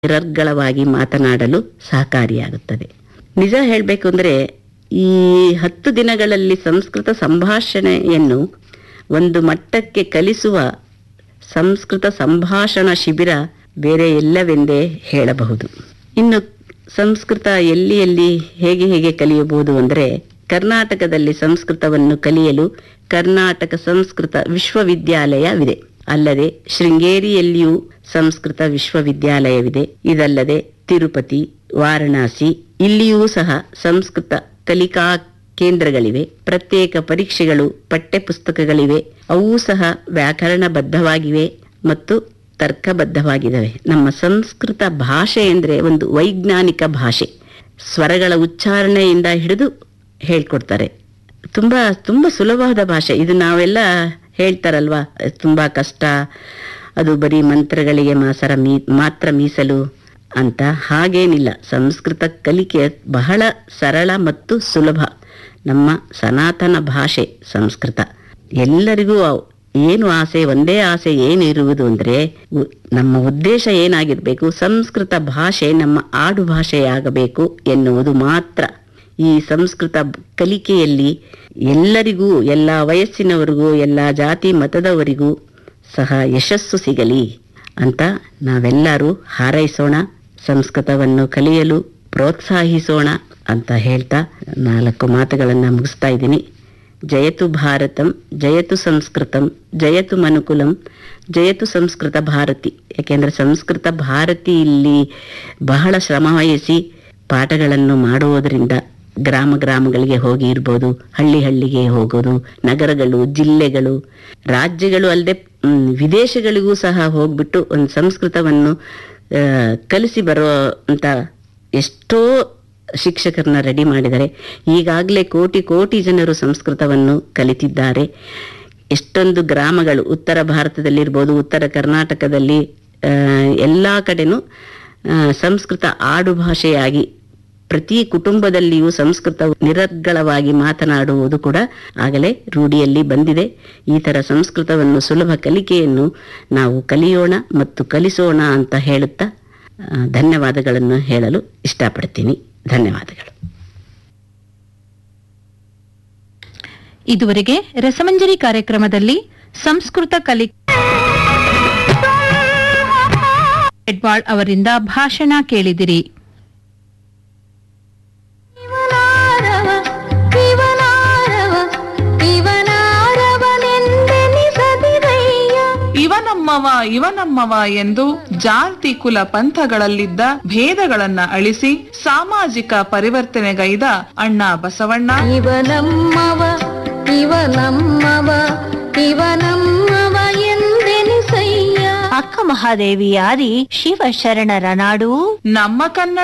ನಿರರ್ಗಳವಾಗಿ ಮಾತನಾಡಲು ಸಹಕಾರಿಯಾಗುತ್ತದೆ ನಿಜ ಹೇಳಬೇಕು ಅಂದರೆ ಈ ಹತ್ತು ದಿನಗಳಲ್ಲಿ ಸಂಸ್ಕೃತ ಸಂಭಾಷಣೆಯನ್ನು ಒಂದು ಮಟ್ಟಕ್ಕೆ ಕಲಿಸುವ ಸಂಸ್ಕೃತ ಸಂಭಾಷಣಾ ಶಿಬಿರ ಬೇರೆ ಎಲ್ಲವೆಂದೇ ಹೇಳಬಹುದು ಇನ್ನು ಸಂಸ್ಕೃತ ಎಲ್ಲಿ ಎಲ್ಲಿ ಹೇಗೆ ಹೇಗೆ ಕಲಿಯಬಹುದು ಅಂದರೆ ಕರ್ನಾಟಕದಲ್ಲಿ ಸಂಸ್ಕೃತವನ್ನು ಕಲಿಯಲು ಕರ್ನಾಟಕ ಸಂಸ್ಕೃತ ವಿಶ್ವವಿದ್ಯಾಲಯವಿದೆ ಅಲ್ಲದೆ ಶೃಂಗೇರಿಯಲ್ಲಿಯೂ ಸಂಸ್ಕೃತ ವಿಶ್ವವಿದ್ಯಾಲಯವಿದೆ ಇದಲ್ಲದೆ ತಿರುಪತಿ ವಾರಣಾಸಿ ಇಲ್ಲಿಯೂ ಸಹ ಸಂಸ್ಕೃತ ಕಲಿಕಾ ಕೇಂದ್ರಗಳಿವೆ ಪ್ರತ್ಯೇಕ ಪರೀಕ್ಷೆಗಳು ಪಠ್ಯಪುಸ್ತಕಗಳಿವೆ ಅವು ಸಹ ವ್ಯಾಕರಣಬದ್ಧವಾಗಿವೆ ಮತ್ತು ತರ್ಕಬದ್ಧವಾಗಿದ್ದಾವೆ ನಮ್ಮ ಸಂಸ್ಕೃತ ಭಾಷೆ ಅಂದರೆ ಒಂದು ವೈಜ್ಞಾನಿಕ ಭಾಷೆ ಸ್ವರಗಳ ಉಚ್ಚಾರಣೆಯಿಂದ ಹಿಡಿದು ಹೇಳ್ಕೊಡ್ತಾರೆ ತುಂಬ ತುಂಬ ಸುಲಭವಾದ ಭಾಷೆ ಇದು ನಾವೆಲ್ಲ ಹೇಳ್ತಾರಲ್ವಾ ತುಂಬ ಕಷ್ಟ ಅದು ಬರೀ ಮಂತ್ರಗಳಿಗೆ ಮಾಸರ ಮೀ ಮಾತ್ರ ಮೀಸಲು ಅಂತ ಹಾಗೇನಿಲ್ಲ ಸಂಸ್ಕೃತ ಕಲಿಕೆ ಬಹಳ ಸರಳ ಮತ್ತು ಸುಲಭ ನಮ್ಮ ಸನಾತನ ಭಾಷೆ ಸಂಸ್ಕೃತ ಎಲ್ಲರಿಗೂ ಏನು ಆಸೆ ಒಂದೇ ಆಸೆ ಏನಿರುವುದು ಅಂದರೆ ಉ- ನಮ್ಮ ಉದ್ದೇಶ ಏನಾಗಿರಬೇಕು ಸಂಸ್ಕೃತ ಭಾಷೆ ನಮ್ಮ ಆಡು ಭಾಷೆಯಾಗಬೇಕು ಎನ್ನುವುದು ಮಾತ್ರ ಈ ಸಂಸ್ಕೃತ ಬ- ಕಲಿಕೆಯಲ್ಲಿ ಎಲ್ಲರಿಗೂ ಎಲ್ಲ ವಯಸ್ಸಿನವರಿಗೂ ಎಲ್ಲ ಜಾತಿ ಮತದವರಿಗೂ ಸಹ ಯಶಸ್ಸು ಸಿಗಲಿ ಅಂತ ನಾವೆಲ್ಲರೂ ಹಾರೈಸೋಣ ಸಂಸ್ಕೃತವನ್ನು ಕಲಿಯಲು ಪ್ರೋತ್ಸಾಹಿಸೋಣ ಅಂತ ಹೇಳ್ತಾ ನಾಲ್ಕು ಮಾತುಗಳನ್ನು ಮುಗಿಸ್ತಾ ಇದ್ದೀನಿ ಜಯತು ಭಾರತಂ ಜಯತು ಸಂಸ್ಕೃತಂ ಜಯತು ಮನುಕುಲಂ ಜಯತು ಸಂಸ್ಕೃತ ಭಾರತಿ ಯಾಕೆಂದ್ರೆ ಸಂಸ್ಕೃತ ಭಾರತಿ ಇಲ್ಲಿ ಬಹಳ ಶ್ರಮವಹಿಸಿ ಪಾಠಗಳನ್ನು ಮಾಡುವುದರಿಂದ ಗ್ರಾಮ ಗ್ರಾಮಗಳಿಗೆ ಹೋಗಿ ಇರ್ಬೋದು ಹಳ್ಳಿ ಹಳ್ಳಿಗೆ ಹೋಗೋದು ನಗರಗಳು ಜಿಲ್ಲೆಗಳು ರಾಜ್ಯಗಳು ಅಲ್ಲದೆ ವಿದೇಶಗಳಿಗೂ ಸಹ ಹೋಗ್ಬಿಟ್ಟು ಒಂದು ಸಂಸ್ಕೃತವನ್ನು ಆ, ಕಲಿಸಿ ಬರೋ ಅಂತ ಎಷ್ಟೋ ಶಿಕ್ಷಕರನ್ನ ರೆಡಿ ಮಾಡಿದ್ದಾರೆ ಈಗಾಗಲೇ ಕೋಟಿ ಕೋಟಿ ಜನರು ಸಂಸ್ಕೃತವನ್ನು ಕಲಿತಿದ್ದಾರೆ ಎಷ್ಟೊಂದು ಗ್ರಾಮಗಳು ಉತ್ತರ ಭಾರತದಲ್ಲಿರ್ಬೋದು ಉತ್ತರ ಕರ್ನಾಟಕದಲ್ಲಿ ಆ, ಎಲ್ಲ ಕಡೆನೂ ಆ, ಸಂಸ್ಕೃತ ಆಡು ಭಾಷೆಯಾಗಿ ಪ್ರತಿ ಕುಟುಂಬದಲ್ಲಿಯೂ ಸಂಸ್ಕೃತ ನಿರರ್ಗಳವಾಗಿ ಮಾತನಾಡುವುದು ಕೂಡ ಆಗಲೇ ರೂಢಿಯಲ್ಲಿ ಬಂದಿದೆ ಈ ಥರ ಸಂಸ್ಕೃತವನ್ನು ಸುಲಭ ಕಲಿಕೆಯನ್ನು ನಾವು ಕಲಿಯೋಣ ಮತ್ತು ಕಲಿಸೋಣ ಅಂತ ಹೇಳುತ್ತಾ ಆ, ಧನ್ಯವಾದಗಳನ್ನು ಹೇಳಲು ಇಷ್ಟಪಡ್ತೀನಿ ಧನ್ಯವಾದಗಳು ಇದುವರೆಗೆ ರಸಮಂಜರಿ ಕಾರ್ಯಕ್ರಮದಲ್ಲಿ ಸಂಸ್ಕೃತ ಕಲಿ ಎಡ್ವಾಳ್ ಅವರಿಂದ ಭಾಷಣ ಕೇಳಿದಿರಿ ಇವನಾರವ ಇವನಾರವ ಇವನಾರವನೆಂದೆನಿಸದಿರಯ್ಯ ಇವನಮ್ಮವ ಇವನಮ್ಮವ ಎಂದು ಜಾತಿ ಕುಲ ಪಂಥಗಳಲ್ಲಿದ್ದ ಭೇದಗಳನ್ನ ಅಳಿಸಿ ಸಾಮಾಜಿಕ ಪರಿವರ್ತನೆಗೈದ ಅಣ್ಣ ಬಸವಣ್ಣ ಇವನಮ್ಮವ ಇವನಮ್ಮವ ಇವನಮ್ಮವ ಎಂದೆನಿಸಯ್ಯ ಅಕ್ಕ ಮಹಾದೇವಿಯಾರಿ ಶಿವಶರಣರ ನಾಡು ನಮ್ಮ ಕನ್ನಡ